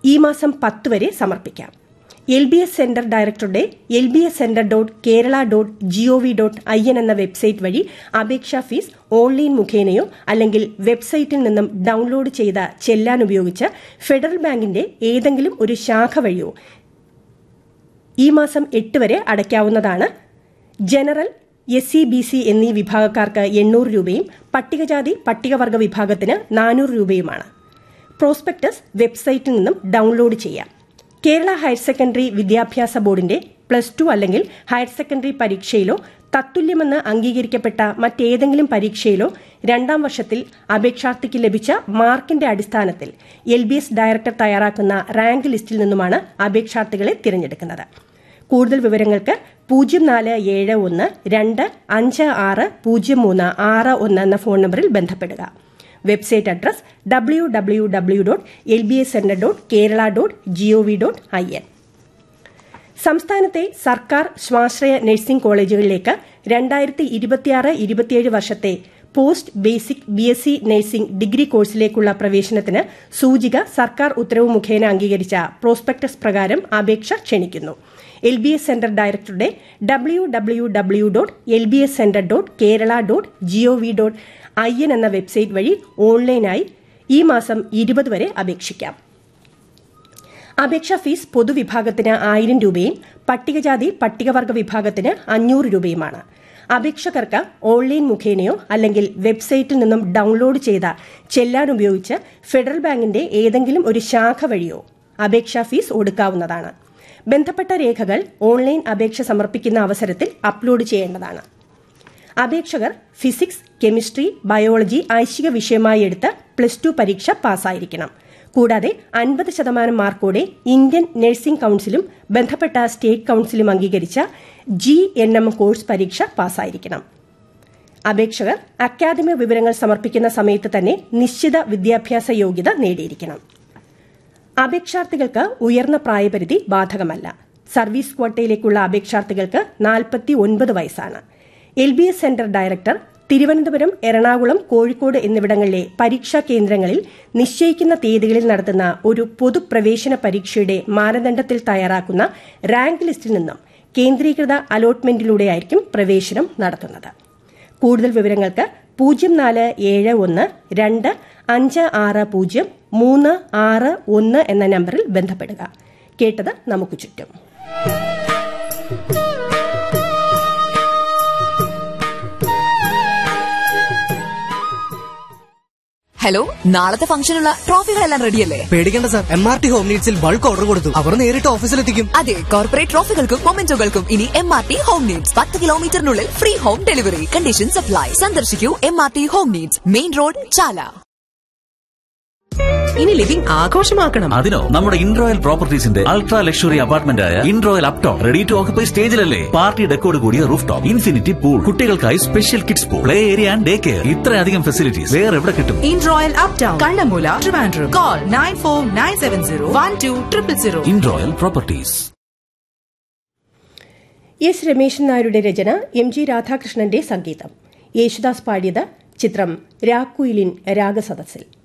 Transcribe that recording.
ഈ മാസം പത്ത് വരെ സമർപ്പിക്കാം എൽ ബി എസ് സെന്റർ ഡയറക്ടറുടെ L B S centre dot Kerala dot G O V dot I N എന്ന വെബ്സൈറ്റ് വഴി അപേക്ഷാ ഫീസ് ഓൺലൈൻ മുഖേനയോ അല്ലെങ്കിൽ വെബ്സൈറ്റിൽ നിന്നും ഡൌൺലോഡ് ചെയ്ത ചെല്ലാൻ ഉപയോഗിച്ച് ഫെഡറൽ ബാങ്കിന്റെ ഏതെങ്കിലും ഒരു ശാഖ വഴിയോ ഈ മാസം എട്ട് വരെ അടയ്ക്കാവുന്നതാണ് general S C B C എന്നീ വിഭാഗക്കാർക്ക് എണ്ണൂറ് രൂപയും പട്ടികജാതി പട്ടികവർഗ വിഭാഗത്തിന് നാനൂറ് രൂപയുമാണ് പ്രോസ്പെക്ടസ് വെബ്സൈറ്റിൽ നിന്നും ഡൌൺലോഡ് ചെയ്യാം കേരള ഹയർ സെക്കൻഡറി വിദ്യാഭ്യാസ ബോർഡിന്റെ പ്ലസ് ടു അല്ലെങ്കിൽ ഹയർ സെക്കൻഡറി പരീക്ഷയിലോ തത്തുല്യമെന്ന് അംഗീകരിക്കപ്പെട്ട മറ്റേതെങ്കിലും പരീക്ഷയിലോ രണ്ടാം വർഷത്തിൽ അപേക്ഷാർത്ഥിക്ക് ലഭിച്ച മാർക്കിന്റെ അടിസ്ഥാനത്തിൽ എൽ ബി എസ് ഡയറക്ടർ തയ്യാറാക്കുന്ന റാങ്ക് ലിസ്റ്റിൽ നിന്നുമാണ് അപേക്ഷാർത്ഥികളെ തിരഞ്ഞെടുക്കുന്നത് കൂടുതൽ വിവരങ്ങൾക്ക് പൂജ്യം നാല് ഏഴ് ഒന്ന് രണ്ട് അഞ്ച് ആറ് പൂജ്യം മൂന്ന് ആറ് ഒന്ന് എന്ന ഫോൺ നമ്പറിൽ ബന്ധപ്പെടുക website address W W W dot L B S centre dot Kerala dot G O V dot I N സംസ്ഥാനത്തെ സർക്കാർ സ്വാശ്രയ നഴ്സിംഗ് കോളേജുകളിലേക്ക് രണ്ടായിരത്തി ഇരുപത്തിയാറ് ഇരുപത്തിയേഴ് വർഷത്തെ post basic B S C nursing degree കോഴ്സിലേക്കുള്ള പ്രവേശനത്തിന് സൂചിക സർക്കാർ ഉത്തരവ് മുഖേന അംഗീകരിച്ച പ്രോസ്പെക്ടസ് പ്രകാരം അപേക്ഷ ക്ഷണിക്കുന്നു എൽ ബി എസ് സെന്റർ ഡയറക്ടറുടെ W W W dot L B S centre dot Kerala dot G O V dot I N എന്ന വെബ്സൈറ്റ് വഴി ഓൺലൈനായി ഈ മാസം ഇരുപത് വരെ അപേക്ഷിക്കാം അപേക്ഷാ ഫീസ് പൊതുവിഭാഗത്തിന് ആയിരം രൂപയും പട്ടികജാതി പട്ടികവർഗ വിഭാഗത്തിന് അഞ്ഞൂറ് രൂപയുമാണ് അപേക്ഷകർക്ക് ഓൺലൈൻ മുഖേനയോ അല്ലെങ്കിൽ വെബ്സൈറ്റിൽ നിന്നും ഡൌൺലോഡ് ചെയ്ത ചെല്ലാൻ ഉപയോഗിച്ച് ഫെഡറൽ ബാങ്കിന്റെ ഏതെങ്കിലും ഒരു ശാഖ വഴിയോ അപേക്ഷാ ഫീസ് ഒടുക്കാവുന്നതാണ് ബന്ധപ്പെട്ട രേഖകൾ ഓൺലൈൻ അപേക്ഷ സമർപ്പിക്കുന്ന അവസരത്തിൽ അപ്ലോഡ് ചെയ്യേണ്ടതാണ് അപേക്ഷകർ ഫിസിക്സ് കെമിസ്ട്രി ബയോളജി ഐച്ഛിക വിഷയമായി എടുത്ത് പ്ലസ് ടു പരീക്ഷ പാസ്സായിരിക്കണം കൂടാതെ അൻപത് ശതമാനം മാർക്കോടെ ഇന്ത്യൻ നഴ്സിംഗ് കൌൺസിലും ബന്ധപ്പെട്ട സ്റ്റേറ്റ് കൌൺസിലും അംഗീകരിച്ച ജി എൻ എം കോഴ്സ് പരീക്ഷ പാസ്സായിരിക്കണം അപേക്ഷകർ അക്കാദമിക വിവരങ്ങൾ സമർപ്പിക്കുന്ന സമയത്ത് തന്നെ നിശ്ചിത വിദ്യാഭ്യാസ യോഗ്യത നേടിയിരിക്കണം അപേക്ഷാർത്ഥികൾക്ക് ഉയർന്ന പ്രായപരിധി ബാധകമല്ല സർവീസ് ക്വാട്ടയിലേക്കുള്ള അപേക്ഷാർത്ഥികൾക്ക് നാൽപ്പത്തി ഒൻപത് വയസ്സാണ് L B S centre director Thiruvananthapuram Ernakulam Kozhikode എന്നിവിടങ്ങളിലെ പരീക്ഷാ കേന്ദ്രങ്ങളിൽ നിശ്ചയിക്കുന്ന തീയതികളിൽ നടത്തുന്ന ഒരു പൊതുപ്രവേശന പരീക്ഷയുടെ മാനദണ്ഡത്തിൽ തയ്യാറാക്കുന്ന റാങ്ക് ലിസ്റ്റിൽ നിന്നും കേന്ദ്രീകൃത അലോട്ട്മെന്റിലൂടെയായിരിക്കും പ്രവേശനം നടത്തുന്നത് കൂടുതൽ വിവരങ്ങൾക്ക് പൂജ്യം നാല് ഏഴ് ഒന്ന് രണ്ട് അഞ്ച് ആറ് പൂജ്യം മൂന്ന് ആറ് ഒന്ന് എന്ന നമ്പറിൽ ബന്ധപ്പെടുക കേട്ടത് നമുക്ക് ചുറ്റും ഹലോ നാളത്തെ ഫംഗ്ഷനുള്ള ട്രോഫികളെല്ലാം റെഡിയല്ലേ പേടിക്കേണ്ട sir M R T home നീഡ്സിൽ ബൾക്ക് ഓർഡർ കൊടുത്തു അവർ നേരിട്ട് ഓഫീസിലെത്തിക്കും അതെ കോർപ്പറേറ്റ് ട്രോഫികൾക്കും മൊമെന്റോകൾക്കും ഇനി M R T home needs പത്ത് കിലോമീറ്ററിനുള്ളിൽ free home delivery condition supply സന്ദർശിക്കൂ M R T home needs main road Chala ഇനി ലിവിംഗ് ആഘോഷമാക്കണം അതിനോ നമ്മുടെ ഇൻറോയൽ പ്രോപ്പർട്ടീസിന്റെ അൾട്രാ ലക്ഷറി അപ്പാർട്ട്മെന്റ് ആയ Inroyal uptown ready to occupy സ്റ്റേജിലല്ലേ പാർട്ടി ഡെക്കോട് കൂടിയ റൂഫ് ടോപ്പ് ഇൻഫിനിറ്റി പൂൾ കുട്ടികൾക്കായി special kids pool play area and day care ഇത്രയധികം ഫെസിലിറ്റീസ് വേറെ എവിടെ കിട്ടും Inroyal uptown Kannammoola Trivandrum call nine four nine seven zero one two triple zero Inroyal properties S Rameshan നായരുടെ രചന M G രാധാകൃഷ്ണന്റെ സംഗീതം യേശുദാസ് പാടിയത് ചിത്രം രാക്കുയിലിൻ രാഗസദസ്സിൽ